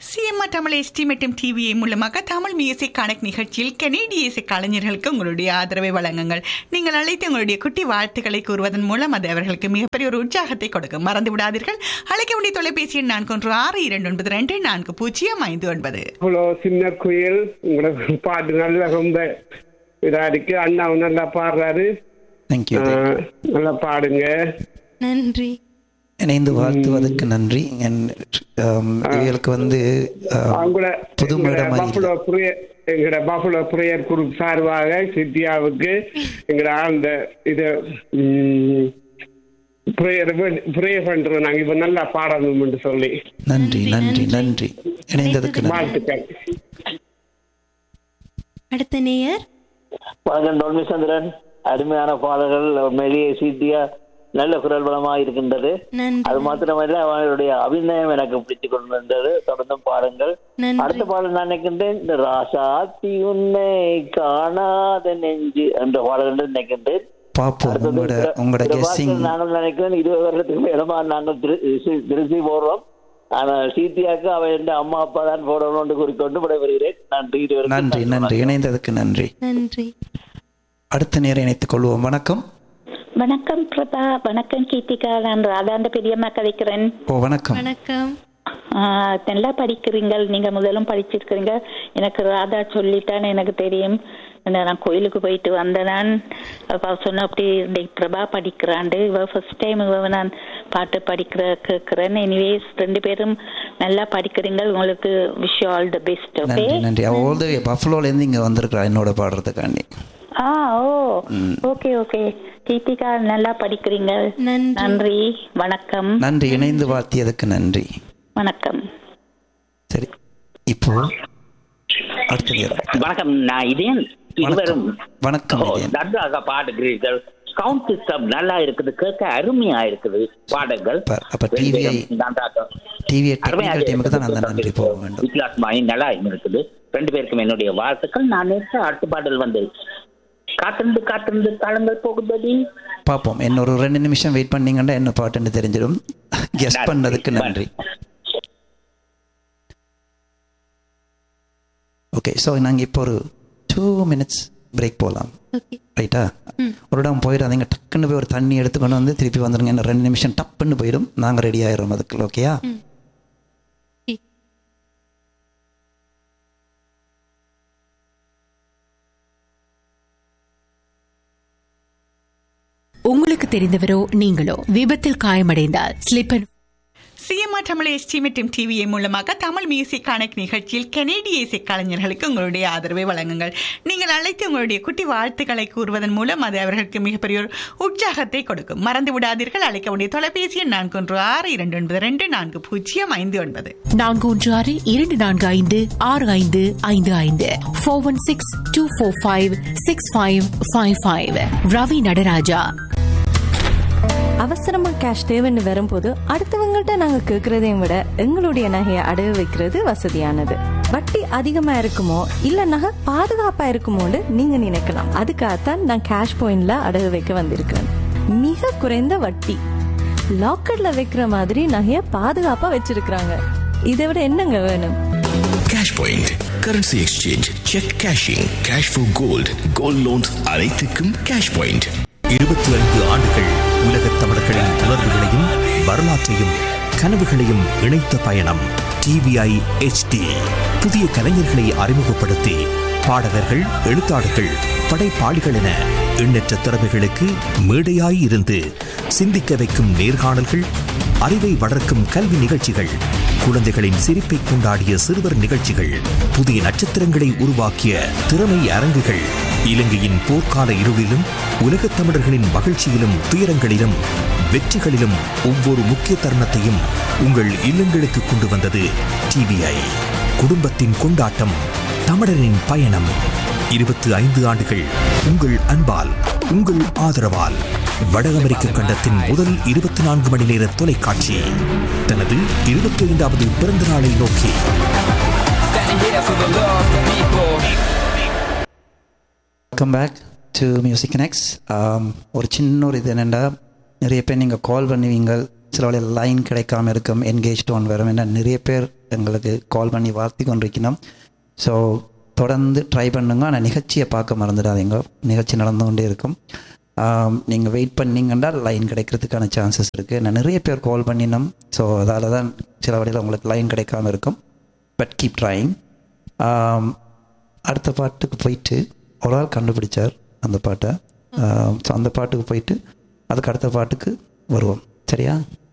CMR Tamil SD மற்றும் TVI மூலமாக Tamil music கணக்கு நிகழ்ச்சியில் கனேடிய இசை கலைஞர்களுக்கு உங்களுடைய ஆதரவை வழங்குங்கள் நீங்கள் அழைத்து உங்களுடைய குட்டி வாழ்த்துக்களை கூறுவதன் மூலம் அது அவர்களுக்கு மிகப்பெரிய ஒரு உற்சாகத்தை கொடுக்கும் மறந்து விடாதீர்கள் அழைக்க வேண்டிய தொலைபேசி எண் நான்கு ஒன்று ஆறு இரண்டு ஒன்பது ரெண்டு நான்கு பூஜ்ஜியம் ஐந்து ஒன்பது இவ்வளோ சின்ன குயில் உங்களோட பாட்டு நல்ல ரொம்ப இதா இருக்கு அண்ணாவும் நல்லா பாடுறாரு தேங்க்யூ ஆஹ், நல்லா பாடுங்க நன்றி இணைந்து வாழ்த்துவதற்கு நன்றி என்- ஆம், இவர்களுக்கு வந்து ஆம், அவங்கள புது மேடம் மாதிரி பஃபுலோ பிரேயர் எங்களோட பஃபுலோ பிரேயர் குரூப் சார்பாக சித்தியாவுக்கு எங்களோட அந்த இது ப்ரேயர் ப்ரேயர் பண்றோம் நாங்க இப்ப நல்லா பாடணும்னு சொல்லி நன்றி நன்றி நன்றி இணைந்ததுக்கு நன்றி வாழ்த்துக்கள் அடுத்த நேயர் வணக்கம் டொல்மி சந்திரன் அருமையான பாடல்கள் மெலிய சீட்டியா நல்ல குரல் வளமாக இருக்கின்றது நன்றி அது மாத்திரமல்ல அவனுடைய அபிநயம் எனக்கு பிடித்துக் கொண்டிருந்தது தொடர்ந்து பாருங்கள் நன்றி அடுத்த பாடல் நான் நினைக்கின்றேன் இந்த ராசாத்தி உன்னை காணாத நெஞ்சு என்ற பாடல்கள் நினைக்கின்றேன் பார்ப்போம் அடுத்தது உங்களோட இந்த- உங்களோட இந்த கெஸ்ஸிங் பாடல் நாங்கள் நினைக்கிறேன் இருபது வருடத்துக்கு மேலமா நாங்கள் திரு- சி- திருச்சி போடுறோம் ஆனால் சீத்தியாக்கு அவன் அம்மா அப்பா தான் போடணும் என்று கூறிக்கொண்டு விடைபெறுகிறேன் நன்றி இருவருக்கும் நன்றி நன்றி இணைந்ததுக்கு நன்றி நன்றி அடுத்த நேரம் இணைத்துக் கொள்வோம் வணக்கம் வணக்கம் பிரபா வணக்கம் கீர்த்திகா நான் ராதாண்ட பெரியம்மா கதைக்கிறேன் ஓ வணக்கம் வணக்கம் ஆஹ் நல்லா படிக்கிறீங்க நீங்க முதலும் படிச்சிருக்கிறீங்க எனக்கு ராதா சொல்லிட்டான்னு எனக்கு தெரியும் என்ன, நான் கோயிலுக்கு போயிட்டு வந்தேன் நான் அப்ப அவ சொன்ன அப்படி டேய் பிரபா படிக்கிறாண்டு இவ ஃபர்ஸ்ட் டைம் இவ நான் பாட்டு படிக்கிற கேட்கிறேன் எனிவேஸ் ரெண்டு பேரும் நல்லா படிக்கிறீங்க உங்களுக்கு wish all the best okay நன்றி நன்றி அவ ஆல் த வே பஃபலோலேருந்து இங்கே வந்திருக்கிறா என்னோட பாடுறதுக்காண்டி ah oh okay okay Keerthika நல்லா படிக்கிறீங்க நன்றி நன்றி வணக்கம் நன்றி இணைந்து வாழ்த்தியதுக்கு நன்றி வணக்கம் சரி இப்போ அடுத்த நேரம் வணக்கம் நான் இதேன் வணக்கம் இருவரும் வணக்கம் ஓ, இதயன். நன்றாக பாடுகிறீர்கள் சவுண்ட் சிஸ்டம் நல்லா இருக்குது கேட்க அருமையா இருக்குது பாடல்கள் அப்ப- அப்ப ரெண்டு TV பேரும் நன்றாக டிவி அருமையாக டெக்னிக்கல் டீமுக்கு தான் அந்த இருக்குது. நன்றி போக வேண்டும் வித்தியாசமாய் நல்லா இருக்குது ரெண்டு பேருக்கும் என்னுடைய வாழ்த்துக்கள் நான் நேற்று அடுத்த பாடல் வந்து காத்திருந்து காத்திருந்து காலங்கள் போகுதடி பார்ப்போம் இன்னொரு ரெண்டு நிமிஷம் வெயிட் பண்ணீங்கன்னா என்ன பாட்டுன்னு தெரிஞ்சிடும் கெஸ் பண்ணதுக்கு நன்றி ஓகே ஸோ நாங்கள் இப்போ ஒரு டூ மினிட்ஸ் பிரேக் போகலாம் ஓகே ரைட்டா ஒரு இடம் போயிடாதீங்க டக்குன்னு போய் ஒரு தண்ணி எடுத்துக்கொண்டு வந்து திருப்பி வந்துருங்க இன்னும் ரெண்டு நிமிஷம் டப்புன்னு போயிடும் நாங்கள் ரெடி ஆயிரும் அதுக்கு ஓகேயா உங்களுக்கு தெரிந்தவரோ நீங்களோ விபத்தில் காயமடைந்தால் slip and CMR Tamil SD மற்றும் டிவிஐ மூலமாக தமிழ் மியூசிக் கணக்கு நிகழ்ச்சியில் கனேடிய இசை கலைஞர்களுக்கு உங்களுடைய ஆதரவை வழங்குங்கள் நீங்கள் அழைத்து உங்களுடைய குட்டி வாழ்த்துக்களை கூறுவதன் மூலம் அது அவர்களுக்கு மிகப்பெரிய ஒரு உற்சாகத்தை கொடுக்கும் மறந்து விடாதீர்கள் அழைக்க வேண்டிய தொலைபேசி எண் நான்கு ஒன்று ஆறு இரண்டு ஒன்பது ரெண்டு நான்கு பூஜ்ஜியம் ஐந்து ஒன்பது நான்கு ஒன்று ஆறு இரண்டு நான்கு ஐந்து ஆறு ஐந்து ஐந்து ஐந்து four one six two four five six five five five Ravi Nataraja அவசரமா கேஷ் தேவைன்னு வரும்போது அடுத்தவங்கள்ட்ட நாங்க கேக்குறதையும் விட எங்களுடைய நகையை அடகு வைக்கிறது வசதியானது வட்டி அதிகமா இருக்குமோ இல்ல நகை பாதுகாப்பா இருக்குமோன்னு நீங்க நினைக்கலாம் அதுக்காகத்தான் நான் கேஷ் பாயிண்ட்ல அடகு வைக்க வந்திருக்கிறேன் மிக குறைந்த வட்டி லாக்கர்ல வைக்கிற மாதிரி நகைய பாதுகாப்பா வச்சிருக்கிறாங்க இதை விட என்னங்க வேணும் cash point currency exchange cheque cashing cash for gold gold loans அனைத்துக்கும் கேஷ் பாயிண்ட் இருபத்தி ஐந்து ஆண்டுகள் உலகத் தமிழர்களின் உணர்வுகளையும் வரலாற்றையும் கனவுகளையும் இணைத்த பயணம் டிவிஐ HD புதிய கலைஞர்களை அறிமுகப்படுத்தி பாடகர்கள் எழுத்தாளர்கள் படைப்பாளிகள் என எண்ணற்ற திறமைகளுக்கு மேடையாய் இருந்து சிந்திக்க வைக்கும் நேர்காணல்கள் அறிவை வளர்க்கும் கல்வி நிகழ்ச்சிகள் குழந்தைகளின் சிரிப்பை கொண்டாடிய சிறுவர் நிகழ்ச்சிகள் புதிய நட்சத்திரங்களை உருவாக்கிய திறமை அரங்குகள் இலங்கையின் போர்க்கால இருளிலும் உலகத் தமிழர்களின் மகிழ்ச்சியிலும் துயரங்களிலும் வெற்றிகளிலும் ஒவ்வொரு முக்கிய தருணத்தையும் உங்கள் இல்லங்களுக்கு கொண்டு வந்தது டிவிஐ குடும்பத்தின் கொண்டாட்டம் தமிழரின் பயணம் இருபத்தி ஐந்து ஆண்டுகள் உங்கள் அன்பால் உங்கள் ஆதரவால் வட அமெரிக்க கண்டத்தின் முதல் இருபத்தி நான்கு மணி நேர தொலைக்காட்சி தனது இருபத்தி ஐந்தாவது பிறந்த நாளை நோக்கி welcome back to music next ஒரு சின்ன ஒரு இது என்னென்னா நிறைய பேர் நீங்கள் கால் பண்ணுவீங்க சில வேளையில் லைன் கிடைக்காம இருக்கும் என்கேஜ் டோன் வரும் என்ன நிறைய பேர் எங்களுக்கு கால் பண்ணி வாழ்த்தி கொண்டிருக்கணும் ஸோ தொடர்ந்து ட்ரை பண்ணுங்க ஆனால் நிகழ்ச்சியை பார்க்க மறந்துடாதீங்க நிகழ்ச்சி நடந்து கொண்டே இருக்கும் நீங்கள் வெயிட் பண்ணீங்கன்னா லைன் கிடைக்கிறதுக்கான சான்சஸ் இருக்குது நான் நிறைய பேர் கால் பண்ணினோம் ஸோ அதால தான் சில வழியில் உங்களுக்கு லைன் கிடைக்காம இருக்கும் பட் கீப் ட்ரைங் அடுத்த பாட்டுக்கு போயிட்டு ஒரு ஆள் கண்டுபிடிச்சார் அந்த பாட்டை ஸோ அந்த பாட்டுக்கு போயிட்டு அதுக்கு அடுத்த பாட்டுக்கு வருவோம் சரியா